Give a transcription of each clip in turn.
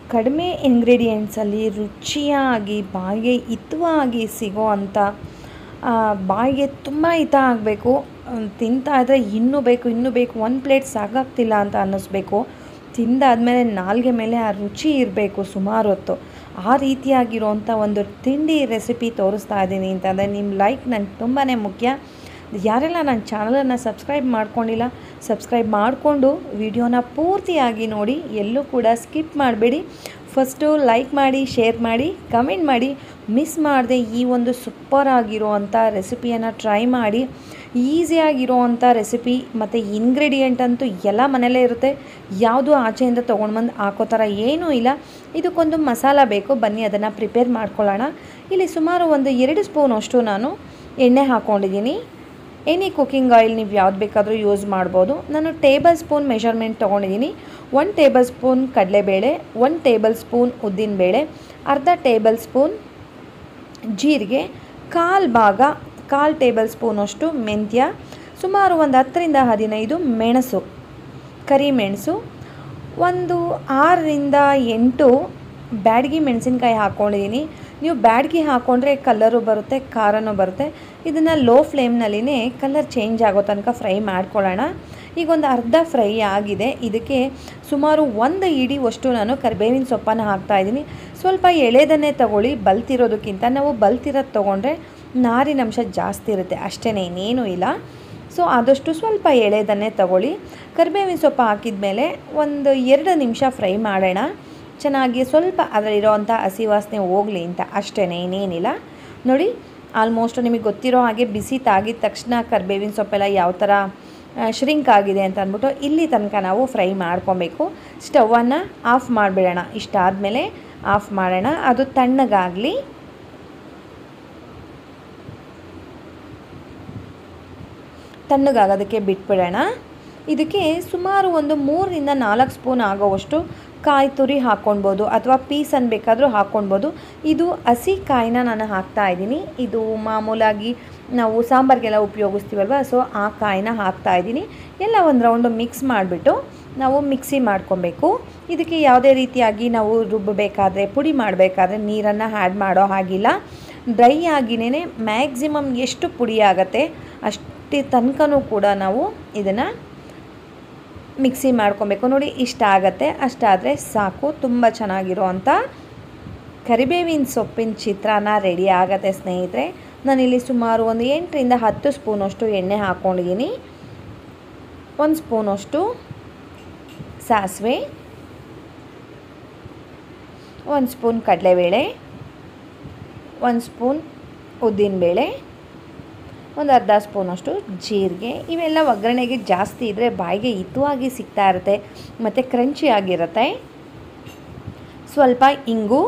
ಕಡಿಮೆ ಇಂಗ್ರೀಡಿಯೆಂಟ್ಸಲ್ಲಿ ರುಚಿಯಾಗಿ ಬಾಯಿಗೆ ಹಿತವಾಗಿ ಸಿಗೋ ಅಂಥ ಆ, ಬಾಯಿಗೆ ತುಂಬ ಹಿತ ಆಗಬೇಕು ತಿಂತಾ ಇದ್ದರೆ ಇನ್ನೂ ಬೇಕು ಇನ್ನೂ ಬೇಕು ಒಂದು ಪ್ಲೇಟ್ ಸಾಕಾಗ್ತಿಲ್ಲ ಅಂತ ಅನ್ನಿಸ್ಬೇಕು ತಿಂದಾದ್ಮೇಲೆ ನಾಲ್ಗೆ ಮೇಲೆ ಆ ರುಚಿ ಇರಬೇಕು ಸುಮಾರು ಹೊತ್ತು ಆ ರೀತಿಯಾಗಿರೋಂಥ ಒಂದು ತಿಂಡಿ ರೆಸಿಪಿ ತೋರಿಸ್ತಾ ಇದ್ದೀನಿ ಅಂತಂದರೆ ನಿಮ್ಮ ಲೈಕ್ ನನಗೆ ತುಂಬಾ ಮುಖ್ಯ ಯಾರೆಲ್ಲ ನನ್ನ ಚಾನಲನ್ನು ಸಬ್ಸ್ಕ್ರೈಬ್ ಮಾಡ್ಕೊಂಡಿಲ್ಲ ಸಬ್ಸ್ಕ್ರೈಬ್ ಮಾಡಿಕೊಂಡು ವಿಡಿಯೋನ ಪೂರ್ತಿಯಾಗಿ ನೋಡಿ ಎಲ್ಲೂ ಕೂಡ ಸ್ಕಿಪ್ ಮಾಡಬೇಡಿ ಫಸ್ಟು ಲೈಕ್ ಮಾಡಿ ಶೇರ್ ಮಾಡಿ ಕಮೆಂಟ್ ಮಾಡಿ ಮಿಸ್ ಮಾಡದೆ ಈ ಒಂದು ಸೂಪರ್ ಆಗಿರೋವಂಥ ರೆಸಿಪಿಯನ್ನು ಟ್ರೈ ಮಾಡಿ ಈಸಿಯಾಗಿರೋವಂಥ ರೆಸಿಪಿ ಮತ್ತು ಇಂಗ್ರೀಡಿಯೆಂಟ್ ಅಂತೂ ಎಲ್ಲ ಮನೆಯಲ್ಲೇ ಇರುತ್ತೆ ಯಾವುದು ಆಚೆಯಿಂದ ತೊಗೊಂಡು ಬಂದು ಹಾಕೋ ಥರ ಏನೂ ಇಲ್ಲ ಇದಕ್ಕೊಂದು ಮಸಾಲ ಬೇಕು ಬನ್ನಿ ಅದನ್ನು ಪ್ರಿಪೇರ್ ಮಾಡ್ಕೊಳ್ಳೋಣ ಇಲ್ಲಿ ಸುಮಾರು ಒಂದು ಎರಡು ಸ್ಪೂನ್ ಅಷ್ಟು ನಾನು ಎಣ್ಣೆ ಹಾಕ್ಕೊಂಡಿದ್ದೀನಿ ಎನಿ ಕುಕ್ಕಿಂಗ್ ಆಯಿಲ್ ನೀವು ಯಾವ್ದು ಬೇಕಾದರೂ ಯೂಸ್ ಮಾಡ್ಬೋದು ನಾನು ಟೇಬಲ್ ಸ್ಪೂನ್ ಮೆಷರ್ಮೆಂಟ್ ತೊಗೊಂಡಿದ್ದೀನಿ ಒನ್ ಟೇಬಲ್ ಸ್ಪೂನ್ ಕಡಲೆಬೇಳೆ ಒನ್ ಟೇಬಲ್ ಸ್ಪೂನ್ ಉದ್ದಿನಬೇಳೆ ಅರ್ಧ ಟೇಬಲ್ ಸ್ಪೂನ್ ಜೀರಿಗೆ ಕಾಲು ಭಾಗ ಕಾಲು ಟೇಬಲ್ ಸ್ಪೂನಷ್ಟು ಮೆಂತ್ಯ ಸುಮಾರು ಒಂದು ಹತ್ತರಿಂದ ಹದಿನೈದು ಮೆಣಸು ಕರಿಮೆಣಸು ಒಂದು ಆರರಿಂದ ಎಂಟು ಬ್ಯಾಡಗಿ ಮೆಣಸಿನ್ಕಾಯಿ ಹಾಕ್ಕೊಂಡಿದ್ದೀನಿ ನೀವು ಬ್ಯಾಡಗಿ ಹಾಕ್ಕೊಂಡ್ರೆ ಕಲರು ಬರುತ್ತೆ ಖಾರನೂ ಬರುತ್ತೆ ಇದನ್ನು ಲೋ ಫ್ಲೇಮ್ನಲ್ಲಿನೇ ಕಲರ್ ಚೇಂಜ್ ಆಗೋ ತನಕ ಫ್ರೈ ಮಾಡ್ಕೊಳ್ಳೋಣ ಈಗ ಒಂದು ಅರ್ಧ ಫ್ರೈ ಆಗಿದೆ ಇದಕ್ಕೆ ಸುಮಾರು ಒಂದು ಇಡೀ ಅಷ್ಟು ನಾನು ಕರಿಬೇವಿನ ಸೊಪ್ಪನ್ನು ಹಾಕ್ತಾಯಿದ್ದೀನಿ ಸ್ವಲ್ಪ ಎಳೆದನ್ನೇ ತಗೊಳ್ಳಿ ಬಲ್ತಿರೋದಕ್ಕಿಂತ ನಾವು ಬಲ್ತಿರೋದು ತೊಗೊಂಡ್ರೆ ನಾರಿನಂಶ ಜಾಸ್ತಿ ಇರುತ್ತೆ ಅಷ್ಟೇ ಇನ್ನೇನೂ ಇಲ್ಲ ಸೊ ಆದಷ್ಟು ಸ್ವಲ್ಪ ಎಳೆದನ್ನೇ ತಗೊಳ್ಳಿ ಕರಿಬೇವಿನ ಸೊಪ್ಪು ಹಾಕಿದ ಮೇಲೆ ಒಂದು ಎರಡು ನಿಮಿಷ ಫ್ರೈ ಮಾಡೋಣ ಚೆನ್ನಾಗಿ ಸ್ವಲ್ಪ ಅದರಲ್ಲಿರೋವಂಥ ಹಸಿ ವಾಸನೆ ಹೋಗಲಿ ಅಂತ ಅಷ್ಟೇ ಇನ್ನೇನಿಲ್ಲ ನೋಡಿ ಆಲ್ಮೋಸ್ಟ್ ನಿಮಗೆ ಗೊತ್ತಿರೋ ಹಾಗೆ ಬಿಸಿ ತಾಗಿದ ತಕ್ಷಣ ಕರಿಬೇವಿನ ಸೊಪ್ಪೆಲ್ಲ ಯಾವ ಥರ ಶ್ರಿಂಕ್ ಆಗಿದೆ ಅಂತ ಅಂದ್ಬಿಟ್ಟು ಇಲ್ಲಿ ತನಕ ನಾವು ಫ್ರೈ ಮಾಡ್ಕೊಬೇಕು ಸ್ಟವನ್ನು ಆಫ್ ಮಾಡಿಬಿಡೋಣ ಇಷ್ಟಾದಮೇಲೆ ಆಫ್ ಮಾಡೋಣ ಅದು ತಣ್ಣಗಾಗಲಿ ತಣ್ಣಗಾಗೋದಕ್ಕೆ ಬಿಟ್ಬಿಡೋಣ ಇದಕ್ಕೆ ಸುಮಾರು ಒಂದು ಮೂರರಿಂದ ನಾಲ್ಕು ಸ್ಪೂನ್ ಆಗೋವಷ್ಟು ಕಾಯಿ ತುರಿ ಹಾಕ್ಕೊಳ್ಬೋದು ಅಥವಾ ಪೀಸನ್ನು ಬೇಕಾದರೂ ಹಾಕ್ಕೊಳ್ಬೋದು ಇದು ಹಸಿ ಕಾಯಿನ ನಾನು ಹಾಕ್ತಾ ಇದ್ದೀನಿ ಇದು ಮಾಮೂಲಾಗಿ ನಾವು ಸಾಂಬಾರಿಗೆಲ್ಲ ಉಪಯೋಗಿಸ್ತೀವಲ್ವ ಸೊ ಆ ಕಾಯಿನ ಹಾಕ್ತಾ ಇದ್ದೀನಿ ಎಲ್ಲ ಒಂದು ರೌಂಡು ಮಿಕ್ಸ್ ಮಾಡಿಬಿಟ್ಟು ನಾವು ಮಿಕ್ಸಿ ಮಾಡ್ಕೊಬೇಕು ಇದಕ್ಕೆ ಯಾವುದೇ ರೀತಿಯಾಗಿ ನಾವು ರುಬ್ಬಬೇಕಾದ್ರೆ ಪುಡಿ ಮಾಡಬೇಕಾದ್ರೆ ನೀರನ್ನು ಆ್ಯಡ್ ಮಾಡೋ ಹಾಗಿಲ್ಲ ಡ್ರೈ ಆಗಿನೇ ಮ್ಯಾಕ್ಸಿಮಮ್ ಎಷ್ಟು ಪುಡಿ ಆಗುತ್ತೆ ಅಷ್ಟೇ ತನಕನೂ ಕೂಡ ನಾವು ಇದನ್ನು ಮಿಕ್ಸಿ ಮಾಡ್ಕೊಬೇಕು ನೋಡಿ ಇಷ್ಟ ಆಗತ್ತೆ ಅಷ್ಟಾದರೆ ಸಾಕು ತುಂಬ ಚೆನ್ನಾಗಿರೋವಂಥ ಕರಿಬೇವಿನ ಸೊಪ್ಪಿನ ಚಿತ್ರಾನ್ನ ರೆಡಿ ಆಗತ್ತೆ ಸ್ನೇಹಿತರೆ ನಾನಿಲ್ಲಿ ಸುಮಾರು ಒಂದು ಎಂಟರಿಂದ ಹತ್ತು ಸ್ಪೂನಷ್ಟು ಎಣ್ಣೆ ಹಾಕ್ಕೊಂಡಿದ್ದೀನಿ ಒಂದು ಸ್ಪೂನಷ್ಟು ಸಾಸಿವೆ ಒಂದು ಸ್ಪೂನ್ ಕಡಲೆಬೇಳೆ ಒಂದು ಸ್ಪೂನ್ ಉದ್ದಿನಬೇಳೆ ಒಂದು ಅರ್ಧ ಸ್ಪೂನಷ್ಟು ಜೀರಿಗೆ ಇವೆಲ್ಲ ಒಗ್ಗರಣೆಗೆ ಜಾಸ್ತಿ ಇದ್ದರೆ ಬಾಯಿಗೆ ಹಿತವಾಗಿ ಸಿಗ್ತಾ ಇರುತ್ತೆ ಮತ್ತು ಕ್ರಂಚಿ ಆಗಿರುತ್ತೆ ಸ್ವಲ್ಪ ಇಂಗು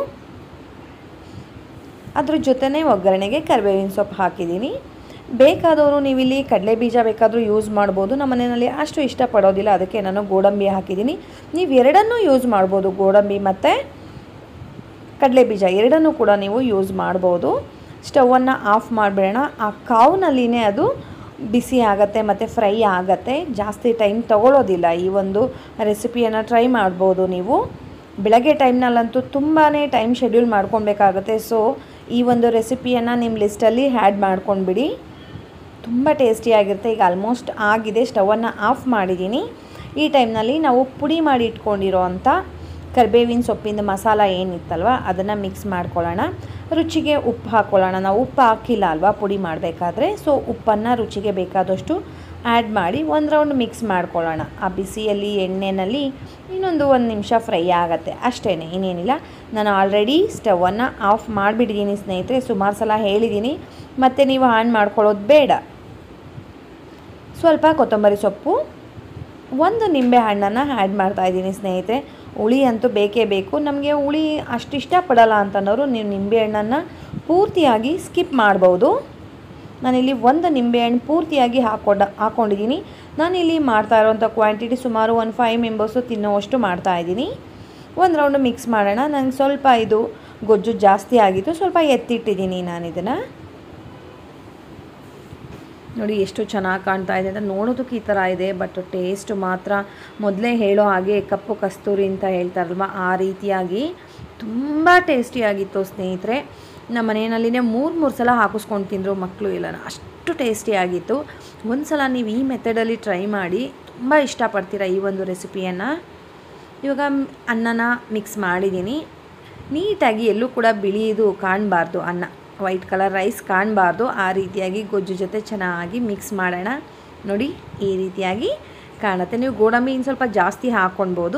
ಅದ್ರ ಜೊತೆನೇ ಒಗ್ಗರಣೆಗೆ ಕರಿಬೇವಿನ ಸೊಪ್ಪು ಹಾಕಿದ್ದೀನಿ ಬೇಕಾದವರು ನೀವಿಲ್ಲಿ ಕಡಲೆ ಬೀಜ ಬೇಕಾದರೂ ಯೂಸ್ ಮಾಡ್ಬೋದು ನಮ್ಮ ಮನೆಯಲ್ಲಿ ಅಷ್ಟು ಇಷ್ಟಪಡೋದಿಲ್ಲ ಅದಕ್ಕೆ ನಾನು ಗೋಡಂಬಿ ಹಾಕಿದ್ದೀನಿ ನೀವು ಎರಡನ್ನೂ ಯೂಸ್ ಮಾಡ್ಬೋದು ಗೋಡಂಬಿ ಮತ್ತು ಕಡಲೆ ಬೀಜ ಎರಡನ್ನೂ ಕೂಡ ನೀವು ಯೂಸ್ ಮಾಡ್ಬೋದು ಸ್ಟವನ್ನು ಆಫ್ ಮಾಡಿಬಿಡೋಣ ಆ ಕಾವ್ನಲ್ಲಿನೇ ಅದು ಬಿಸಿ ಆಗುತ್ತೆ ಮತ್ತು ಫ್ರೈ ಆಗುತ್ತೆ ಜಾಸ್ತಿ ಟೈಮ್ ತೊಗೊಳ್ಳೋದಿಲ್ಲ ಈ ಒಂದು ರೆಸಿಪಿಯನ್ನು ಟ್ರೈ ಮಾಡ್ಬೋದು ನೀವು ಬೆಳಗ್ಗೆ ಟೈಮ್ನಲ್ಲಂತೂ ತುಂಬಾ ಟೈಮ್ ಶೆಡ್ಯೂಲ್ ಮಾಡ್ಕೊಬೇಕಾಗುತ್ತೆ ಸೊ ಈ ಒಂದು ರೆಸಿಪಿಯನ್ನು ನಿಮ್ಮ ಲಿಸ್ಟಲ್ಲಿ ಆ್ಯಡ್ ಮಾಡ್ಕೊಂಡ್ಬಿಡಿ ತುಂಬ ಟೇಸ್ಟಿಯಾಗಿರುತ್ತೆ ಈಗ ಆಲ್ಮೋಸ್ಟ್ ಆಗಿದೆ ಸ್ಟವನ್ನು ಆಫ್ ಮಾಡಿದ್ದೀನಿ ಈ ಟೈಮ್ನಲ್ಲಿ ನಾವು ಪುಡಿ ಮಾಡಿ ಇಟ್ಕೊಂಡಿರೋ ಅಂಥ ಕರಿಬೇವಿನ ಸೊಪ್ಪಿಂದ ಮಸಾಲ ಏನಿತ್ತಲ್ವ ಅದನ್ನು ಮಿಕ್ಸ್ ಮಾಡ್ಕೊಳ್ಳೋಣ ರುಚಿಗೆ ಉಪ್ಪು ಹಾಕ್ಕೊಳ್ಳೋಣ ನಾವು ಉಪ್ಪು ಹಾಕಿಲ್ಲ ಅಲ್ವಾ ಪುಡಿ ಮಾಡಬೇಕಾದ್ರೆ ಸೊ ಉಪ್ಪನ್ನು ರುಚಿಗೆ ಬೇಕಾದಷ್ಟು ಆ್ಯಡ್ ಮಾಡಿ ಒಂದು ರೌಂಡ್ ಮಿಕ್ಸ್ ಮಾಡ್ಕೊಳ್ಳೋಣ ಆ ಬಿಸಿಯಲ್ಲಿ ಎಣ್ಣೆಯಲ್ಲಿ ಇನ್ನೊಂದು ಒಂದು ನಿಮಿಷ ಫ್ರೈ ಆಗುತ್ತೆ ಅಷ್ಟೇ ಇನ್ನೇನಿಲ್ಲ ನಾನು ಆಲ್ರೆಡಿ ಸ್ಟವನ್ನು ಆಫ್ ಮಾಡಿಬಿಟ್ಟಿದ್ದೀನಿ ಸ್ನೇಹಿತರೆ ಸುಮಾರು ಸಲ ಹೇಳಿದ್ದೀನಿ ಮತ್ತು ನೀವು ಆನ್ ಮಾಡ್ಕೊಳ್ಳೋದು ಬೇಡ ಸ್ವಲ್ಪ ಕೊತ್ತಂಬರಿ ಸೊಪ್ಪು ಒಂದು ನಿಂಬೆ ಹಣ್ಣನ್ನು ಆ್ಯಡ್ ಮಾಡ್ತಾಯಿದ್ದೀನಿ ಸ್ನೇಹಿತರೆ ಹುಳಿ ಅಂತೂ ಬೇಕೇ ಬೇಕು ನಮಗೆ ಹುಳಿ ಅಷ್ಟು ಇಷ್ಟಪಡಲ್ಲ ಅಂತನೋರು ನೀವು ನಿಂಬೆಹಣ್ಣನ್ನು ಪೂರ್ತಿಯಾಗಿ ಸ್ಕಿಪ್ ಮಾಡ್ಬೋದು ನಾನಿಲ್ಲಿ ಒಂದು ನಿಂಬೆಹಣ್ಣು ಪೂರ್ತಿಯಾಗಿ ಹಾಕ್ಕೊಂಡ ಹಾಕ್ಕೊಂಡಿದ್ದೀನಿ ನಾನಿಲ್ಲಿ ಮಾಡ್ತಾ ಇರೋಂಥ ಕ್ವಾಂಟಿಟಿ ಸುಮಾರು ಒಂದು ಫೈವ್ ಮೆಂಬರ್ಸು ತಿನ್ನೋವಷ್ಟು ಮಾಡ್ತಾಯಿದ್ದೀನಿ ಒಂದು ರೌಂಡು ಮಿಕ್ಸ್ ಮಾಡೋಣ ನಂಗೆ ಸ್ವಲ್ಪ ಇದು ಗೊಜ್ಜು ಜಾಸ್ತಿ ಆಗಿತ್ತು ಸ್ವಲ್ಪ ಎತ್ತಿಟ್ಟಿದ್ದೀನಿ ನಾನು ಇದನ್ನು ನೋಡಿ ಎಷ್ಟು ಚೆನ್ನಾಗಿ ಕಾಣ್ತಾ ಇದೆ ಅಂತ ನೋಡೋದಕ್ಕೆ ಈ ಥರ ಇದೆ ಬಟ್ ಟೇಸ್ಟ್ ಮಾತ್ರ ಮೊದಲೇ ಹೇಳೋ ಹಾಗೆ ಕಪ್ಪು ಕಸ್ತೂರಿ ಅಂತ ಹೇಳ್ತಾರಲ್ವ ಆ ರೀತಿಯಾಗಿ ತುಂಬ ಟೇಸ್ಟಿಯಾಗಿತ್ತು ಸ್ನೇಹಿತರೆ ನಮ್ಮ ಮನೆಯಲ್ಲಿನೇ ಮೂರು ಮೂರು ಸಲ ಹಾಕಿಸ್ಕೊಂಡು ತಿಂದರು ಮಕ್ಕಳು ಇಲ್ಲ ಅಷ್ಟು ಟೇಸ್ಟಿಯಾಗಿತ್ತು ಒಂದು ಸಲ ನೀವು ಈ ಮೆಥಡಲ್ಲಿ ಟ್ರೈ ಮಾಡಿ ತುಂಬ ಇಷ್ಟಪಡ್ತೀರಾ ಈ ಒಂದು ರೆಸಿಪಿಯನ್ನು ಇವಾಗ ಮ್- ಅನ್ನನ ಮಿಕ್ಸ್ ಮಾಡಿದ್ದೀನಿ ನೀಟಾಗಿ ಎಲ್ಲೂ ಕೂಡ ಬಿಳಿದು ಕಾಣಬಾರ್ದು ಅನ್ನ ವೈಟ್ ಕಲರ್ ರೈಸ್ ಕಾಣಬಾರ್ದು ಆ ರೀತಿಯಾಗಿ ಗೊಜ್ಜು ಜೊತೆ ಚೆನ್ನಾಗಿ ಮಿಕ್ಸ್ ಮಾಡೋಣ ನೋಡಿ ಈ ರೀತಿಯಾಗಿ ಕಾಣುತ್ತೆ ನೀವು ಗೋಡಂಬಿ ಇನ್ನು ಸ್ವಲ್ಪ ಜಾಸ್ತಿ ಹಾಕ್ಕೊಳ್ಬೋದು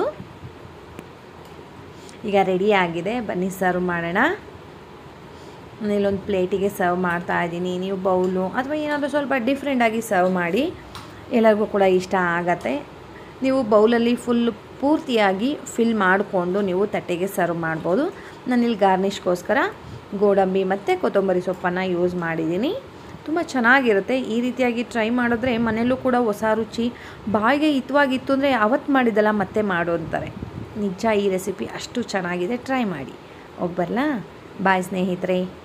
ಈಗ ರೆಡಿ ಆಗಿದೆ ಬನ್ನಿ ಸರ್ವ್ ಮಾಡೋಣ ಇಲ್ಲೊಂದು ಪ್ಲೇಟಿಗೆ ಸರ್ವ್ ಮಾಡ್ತಾ ಇದ್ದೀನಿ ನೀವು ಬೌಲು ಅಥವಾ ಏನಾದರೂ ಸ್ವಲ್ಪ ಡಿಫ್ರೆಂಟಾಗಿ ಸರ್ವ್ ಮಾಡಿ ಎಲ್ಲರಿಗೂ ಕೂಡ ಇಷ್ಟ ಆಗತ್ತೆ ನೀವು ಬೌಲಲ್ಲಿ ಫುಲ್ ಪೂರ್ತಿಯಾಗಿ ಫಿಲ್ ಮಾಡಿಕೊಂಡು ನೀವು ತಟ್ಟೆಗೆ ಸರ್ವ್ ಮಾಡ್ಬೋದು ನಾನಿಲ್ಲಿ ಗಾರ್ನಿಷ್ಗೋಸ್ಕರ ಗೋಡಂಬಿ ಮತ್ತು ಕೊತ್ತಂಬರಿ ಸೊಪ್ಪನ್ನು ಯೂಸ್ ಮಾಡಿದ್ದೀನಿ ತುಂಬ ಚೆನ್ನಾಗಿರುತ್ತೆ ಈ ರೀತಿಯಾಗಿ ಟ್ರೈ ಮಾಡಿದ್ರೆ ಮನೆಯಲ್ಲೂ ಕೂಡ ಹೊಸ ರುಚಿ ಬಾಯಿಗೆ ಹಿತವಾಗಿತ್ತು ಅಂದರೆ ಅವತ್ತು ಮಾಡಿದ್ದಲ್ಲ ಮತ್ತೆ ಮಾಡು ಅಂತಾರೆ ನಿಜ ಈ ರೆಸಿಪಿ ಅಷ್ಟು ಚೆನ್ನಾಗಿದೆ ಟ್ರೈ ಮಾಡಿ ಹೋಗ್ಬರ್ಲಾ ಬಾಯ್ ಸ್ನೇಹಿತರೆ